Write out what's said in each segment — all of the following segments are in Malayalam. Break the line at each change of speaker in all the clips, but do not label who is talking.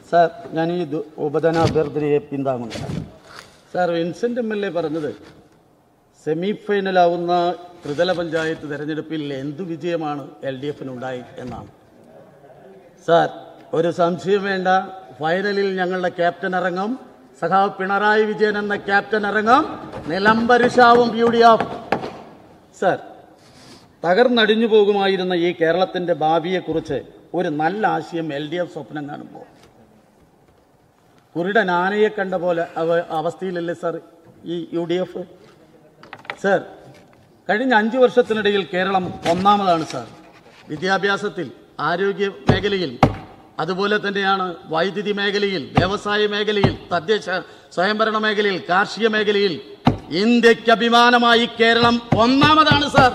സാർ ഞാൻ ഈ ദു- ഉപധന അഭ്യർത്ഥനയെ പിന്താങ്ങുന്നു sir Vincent M L A പറഞ്ഞത് സെമി ഫൈനലാവുന്ന ത്രിതല പഞ്ചായത്ത് തെരഞ്ഞെടുപ്പിൽ എന്തു വിജയമാണ് എൽ ഡി എഫിനുണ്ടായി എന്നാണ് സാർ ഒരു സംശയം വേണ്ട ഫൈനലിൽ ഞങ്ങളുടെ ക്യാപ്റ്റൻ ഇറങ്ങും സഖാവ് പിണറായി വിജയൻ എന്ന ക്യാപ്റ്റൻ ഇറങ്ങും നിലംപരിശാവും യു ഡി എഫ് സാർ തകർന്നടിഞ്ഞു പോകുമായിരുന്ന ഈ കേരളത്തിന്റെ ഭാവിയെക്കുറിച്ച് ഒരു നല്ല ആശയം എൽ ഡി എഫ് സ്വപ്നം കാണുമ്പോൾ കുരുടൻ ആനയെ കണ്ട പോലെ അവ അവസ്ഥയിലല്ലേ സാർ ഈ യു ഡി എഫ് സാർ കഴിഞ്ഞ അഞ്ചു വർഷത്തിനിടയിൽ കേരളം ഒന്നാമതാണ് സാർ വിദ്യാഭ്യാസത്തിൽ ആരോഗ്യ മേഖലയിൽ അതുപോലെ തന്നെയാണ് വൈദ്യുതി മേഖലയിൽ വ്യവസായ മേഖലയിൽ തദ്ദേശ സ്വയംഭരണ മേഖലയിൽ കാർഷിക മേഖലയിൽ ഇന്ത്യക്ക് അഭിമാനമായി കേരളം ഒന്നാമതാണ് സാർ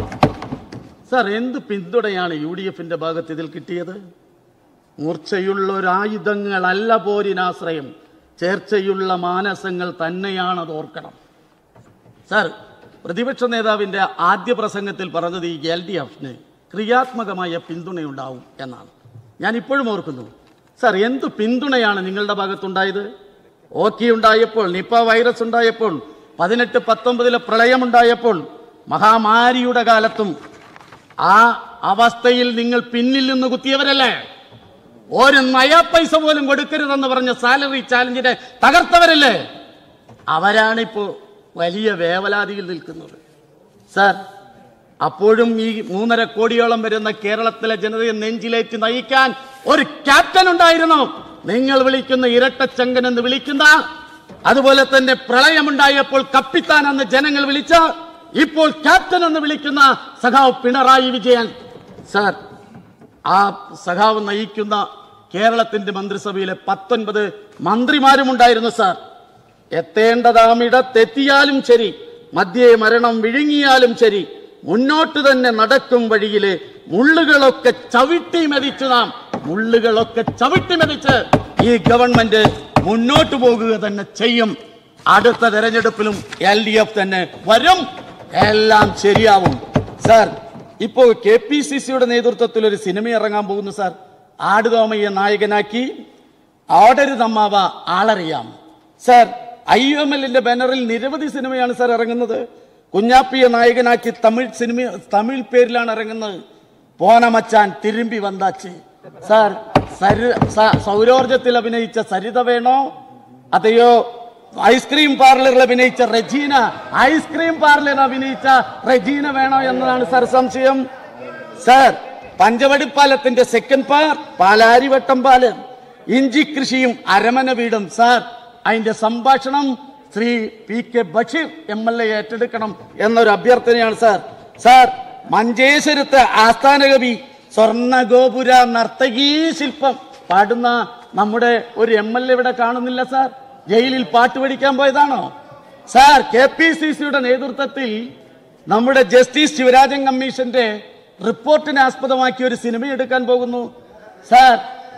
സാർ എന്ത് പിന്തുണയാണ് യു ഡി എഫിന്റെ ഭാഗത്ത് ഇതിൽ കിട്ടിയത് മൂർച്ചയുള്ള ഒരായുധങ്ങളല്ല പോരിനാശ്രയം ചേർച്ചയുള്ള മാനസങ്ങൾ തന്നെയാണത് ഓർക്കണം സാർ പ്രതിപക്ഷ നേതാവിന്റെ ആദ്യ പ്രസംഗത്തിൽ പറഞ്ഞത് ഈ എൽ ഡി എഫിന് ക്രിയാത്മകമായ പിന്തുണയുണ്ടാവും എന്നാണ് ഞാൻ ഇപ്പോഴും ഓർക്കുന്നു സാർ എന്ത് പിന്തുണയാണ് നിങ്ങളുടെ ഭാഗത്തുണ്ടായത് ഓക്കി ഉണ്ടായപ്പോൾ നിപ്പ വൈറസ് ഉണ്ടായപ്പോൾ പതിനെട്ട് പത്തൊമ്പതിലെ പ്രളയമുണ്ടായപ്പോൾ മഹാമാരിയുടെ കാലത്തും ആ അവസ്ഥയിൽ നിങ്ങൾ പിന്നിൽ നിന്ന് കുത്തിയവരല്ലേ ഒരു നയ പൈസ പോലും കൊടുക്കരുതെന്ന് പറഞ്ഞ സാലറി ചാലഞ്ചിനെ തകർത്തവരല്ലേ അവരാണിപ്പോ വലിയ വേവലാതിയിൽ നിൽക്കുന്നത് സാർ അപ്പോഴും ഈ മൂന്നര കോടിയോളം വരുന്ന കേരളത്തിലെ ജനതയെ നെഞ്ചിലേറ്റ് നയിക്കാൻ ഒരു ക്യാപ്റ്റൻ ഉണ്ടായിരുന്നു നിങ്ങൾ വിളിക്കുന്ന ഇരട്ടച്ചങ്കൻ എന്ന് വിളിക്കുന്ന അതുപോലെ തന്നെ പ്രളയമുണ്ടായപ്പോൾ കപ്പിത്താൻ എന്ന് ജനങ്ങൾ വിളിച്ച ഇപ്പോൾ ക്യാപ്റ്റൻ എന്ന് വിളിക്കുന്ന സഖാവ് പിണറായി വിജയൻ സാർ ആ സഖാവ് നയിക്കുന്ന കേരളത്തിന്റെ മന്ത്രിസഭയിലെ പത്തൊൻപത് മന്ത്രിമാരും ഉണ്ടായിരുന്നു സാർ എത്തേണ്ടതാമിടത്തെത്തിയാലും ശരി മധ്യേ മരണം വിഴുങ്ങിയാലും ശരി മുന്നോട്ട് തന്നെ നടക്കും വഴിയിലെ മുള്ളുകളൊക്കെ ചവിട്ടി മെതിച്ച് നാം മുള്ളുകളൊക്കെ ചവിട്ടി മെതിച്ച് ഈ ഗവൺമെന്റ് മുന്നോട്ട് പോകുക തന്നെ ചെയ്യും അടുത്ത തെരഞ്ഞെടുപ്പിലും എൽ ഡി എഫ് തന്നെ വരും എല്ലാം ശരിയാവും സാർ ഇപ്പോൾ കെ പി സി സിയുടെ നേതൃത്വത്തിൽ ഒരു സിനിമ ഇറങ്ങാൻ പോകുന്നു സാർ ആടുതോമയെ നായകനാക്കി Aadaruthammava Aalariyam sir I M എല്ലിന്റെ ബാനറിൽ നിരവധി സിനിമയാണ് സാർ ഇറങ്ങുന്നത് കുഞ്ഞാപ്പിയെ നായകനാക്കി തമിഴ് സിനിമ തമിഴ് പേരിലാണ് ഇറങ്ങുന്നത് പോനമച്ചാൻ തിരുമ്പി വந்தாച്ച് സാർ സരി സ- സൗരോർജത്തിൽ അഭിനയിച്ച സരിത വേണോ അതെയോ ഐസ്ക്രീം പാർലറിൽ അഭിനയിച്ച റെജീന ഐസ്ക്രീം പാർലറിൽ അഭിനയിച്ച റെജീന വേണോ എന്നതാണ് സാർ സംശയം സാർ പഞ്ചവടിപ്പാലത്തിന്റെ സെക്കൻഡ് പാർ പാലാരിവട്ടം പാലം ഇഞ്ചി കൃഷിയും അരമന വീടും സാർ അതിന്റെ സംഭാഷണം Shri P K Basheer M L A ഏറ്റെടുക്കണം എന്നൊരു അഭ്യർത്ഥനയാണ് സാർ സാർ മഞ്ചേശ്വരത്ത് ആസ്ഥാന കവി സ്വർണ്ണ ഗോപുര നർത്തകീ ശില്പം പാടുന്ന നമ്മുടെ ഒരു എം എൽ എ ഇവിടെ കാണുന്നില്ല സാർ ജയിലിൽ പാട്ട് പഠിക്കാൻ പോയതാണോ സാർ കെ പി സി സിയുടെ നേതൃത്വത്തിൽ നമ്മുടെ ജസ്റ്റിസ് ശിവരാജൻ കമ്മീഷന്റെ റിപ്പോർട്ടിനെ ആസ്പദമാക്കി ഒരു സിനിമ എടുക്കാൻ പോകുന്നു സാർ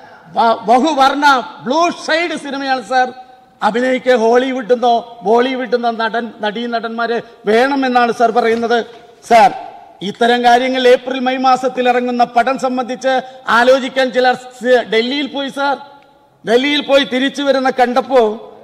ബ- ബഹുവർണ്ണ ബ്ലൂ ഷെയ്ഡ് സിനിമയാണ് സാർ അഭിനയിക്ക് ഹോളിവുഡ് എന്നോ ബോളിവുഡ് എന്നോ നടൻ നടീ നടന്മാര് വേണമെന്നാണ് സാർ പറയുന്നത് സാർ ഇത്തരം കാര്യങ്ങൾ ഏപ്രിൽ മെയ് മാസത്തിൽ ഇറങ്ങുന്ന പടം സംബന്ധിച്ച് ആലോചിക്കാൻ ചിലർ സ് ഡൽഹിയിൽ പോയി സാർ ഡൽഹിയിൽ പോയി തിരിച്ചു വരുന്ന കണ്ടപ്പോ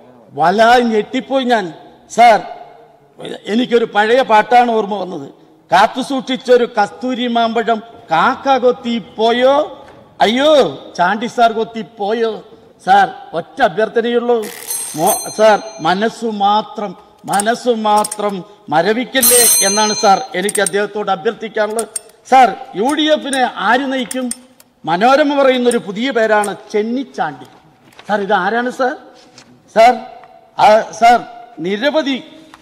വല ഞെട്ടിപ്പോയി ഞാൻ സാർ എനിക്കൊരു പഴയ പാട്ടാണ് ഓർമ്മ വന്നത് കാത്തു സൂക്ഷിച്ചൊരു കസ്തൂരി മാമ്പഴം കാക്ക കൊത്തി പോയോ അയ്യോ ചാണ്ടി സാർ കൊത്തി പോയോ സാർ ഒറ്റ അഭ്യർത്ഥനയുള്ളൂ മോ- സാർ മനസ്സു മാത്രം മനസ്സു മാത്രം മരവിക്കല്ലേ എന്നാണ് സാർ എനിക്ക് അദ്ദേഹത്തോട് അഭ്യർത്ഥിക്കാനുള്ളത് സാർ യു ഡി എഫിനെ ആര് നയിക്കും മനോരമ പറയുന്ന ഒരു പുതിയ പേരാണ് ചെന്നിച്ചാണ്ടി സാർ ഇത് ആരാണ് സാർ സാർ ആ, സാർ നിരവധി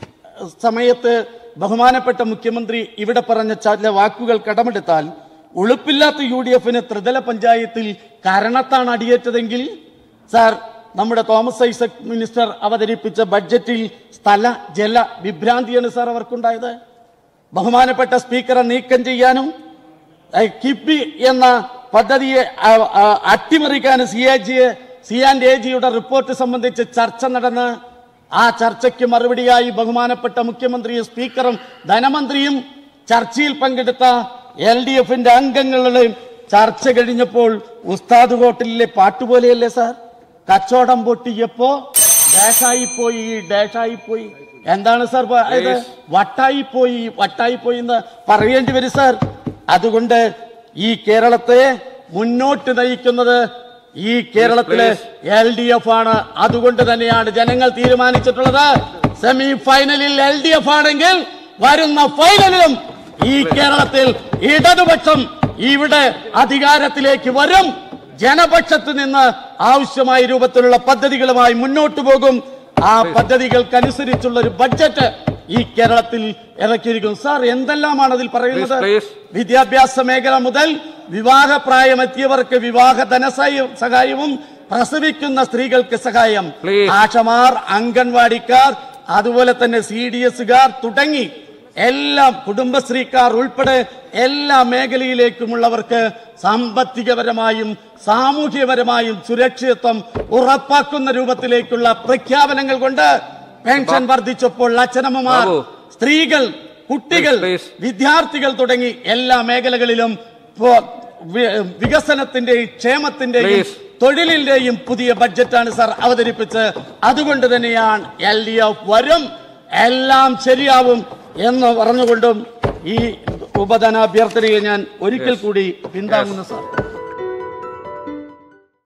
സമയത്ത് ബഹുമാനപ്പെട്ട മുഖ്യമന്ത്രി ഇവിടെ പറഞ്ഞ ചില വാക്കുകൾ കടമെടുത്താൽ ഉളുപ്പില്ലാത്ത യു ഡി എഫിന് ത്രിതല പഞ്ചായത്തിൽ കാരണത്താണ് അടിയേറ്റതെങ്കിൽ സാർ നമ്മുടെ തോമസ് ഐസക് മിനിസ്റ്റർ അവതരിപ്പിച്ച ബഡ്ജറ്റിൽ സ്ഥല ജല വിഭ്രാന്തിയാണ് സാർ അവർക്കുണ്ടായത് ബഹുമാനപ്പെട്ട സ്പീക്കറെ നീക്കം ചെയ്യാനും ഏ, കിഫ്ബി എന്ന പദ്ധതിയെ ആ, ആ, അട്ടിമറിക്കാൻ C A G C and A ജിയുടെ റിപ്പോർട്ട് സംബന്ധിച്ച് ചർച്ച നടന്ന് ആ ചർച്ചയ്ക്ക് മറുപടിയായി ബഹുമാനപ്പെട്ട മുഖ്യമന്ത്രിയും സ്പീക്കറും ധനമന്ത്രിയും ചർച്ചയിൽ പങ്കെടുത്ത എൽ ഡി എഫിന്റെ അംഗങ്ങളുടെയും ചർച്ച കഴിഞ്ഞപ്പോൾ ഉസ്താദ് ഹോട്ടലിലെ പാട്ടുപോലെയല്ലേ സാർ കച്ചവടം പൊട്ടിയപ്പോ ഡാഷായി പോയി ഡാഷായി പോയി എന്താണ് സാർ പ- ഇത് വട്ടായി പോയി വട്ടായി പോയി എന്ന് പറയേണ്ടി വരും സാർ അതുകൊണ്ട് ഈ കേരളത്തെ മുന്നോട്ട് നയിക്കുന്നത് ഈ കേരളത്തിലെ എൽ ഡി എഫ് ആണ് അതുകൊണ്ട് തന്നെയാണ് ജനങ്ങൾ തീരുമാനിച്ചിട്ടുള്ളത് സെമി ഫൈനലിൽ എൽ ഡി എഫ് ആണെങ്കിൽ വരുന്ന ഫൈനലിലും ഈ കേരളത്തിൽ ഇടതുപക്ഷം ഇവിടെ അധികാരത്തിലേക്ക് വരും ജനപക്ഷത്ത് നിന്ന് ആവശ്യമായ രൂപത്തിലുള്ള പദ്ധതികളുമായി മുന്നോട്ട് പോകും ആ പദ്ധതികൾക്കനുസരിച്ചുള്ള ഒരു ബഡ്ജറ്റ് ഈ കേരളത്തിൽ ഇറക്കിയിരിക്കുന്നു സാർ എന്തെല്ലാമാണ് അതിൽ പറയുന്നത്
Please, please.
വിദ്യാഭ്യാസ മേഖല മുതൽ വിവാഹപ്രായമെത്തിയവർക്ക് വിവാഹ ധനസഹായ സഹായവും പ്രസവിക്കുന്ന സ്ത്രീകൾക്ക് സഹായം
Please.
ആശമാർ അംഗൻവാടിക്കാർ അതുപോലെ തന്നെ സി ഡി എസുകാർ തുടങ്ങി എല്ലാം കുടുംബശ്രീക്കാർ ഉൾപ്പെടെ എല്ലാ മേഖലയിലേക്കുമുള്ളവർക്ക് സാമ്പത്തികപരമായും സാമൂഹ്യപരമായും സുരക്ഷിതത്വം ഉറപ്പാക്കുന്ന രൂപത്തിലേക്കുള്ള പ്രഖ്യാപനങ്ങൾ കൊണ്ട് പെൻഷൻ വർദ്ധിച്ചപ്പോൾ അച്ഛനമ്മമാർ
ബാബു.
സ്ത്രീകൾ കുട്ടികൾ
Please, please.
വിദ്യാർത്ഥികൾ തുടങ്ങി എല്ലാ മേഖലകളിലും ഇപ്പോ വി- വികസനത്തിന്റെയും ക്ഷേമത്തിന്റെയും
Please.
തൊഴിലിന്റെയും പുതിയ ബഡ്ജറ്റാണ് സാർ അവതരിപ്പിച്ച് അതുകൊണ്ട് തന്നെയാണ് എൽ ഡി എഫ് വരും എല്ലാം ശരിയാവും എന്ന് പറഞ്ഞുകൊണ്ടും ഈ ഉപധനാഭ്യർത്ഥനയെ ഞാൻ ഒരിക്കൽ കൂടി പിന്താങ്ങുന്നു സാർ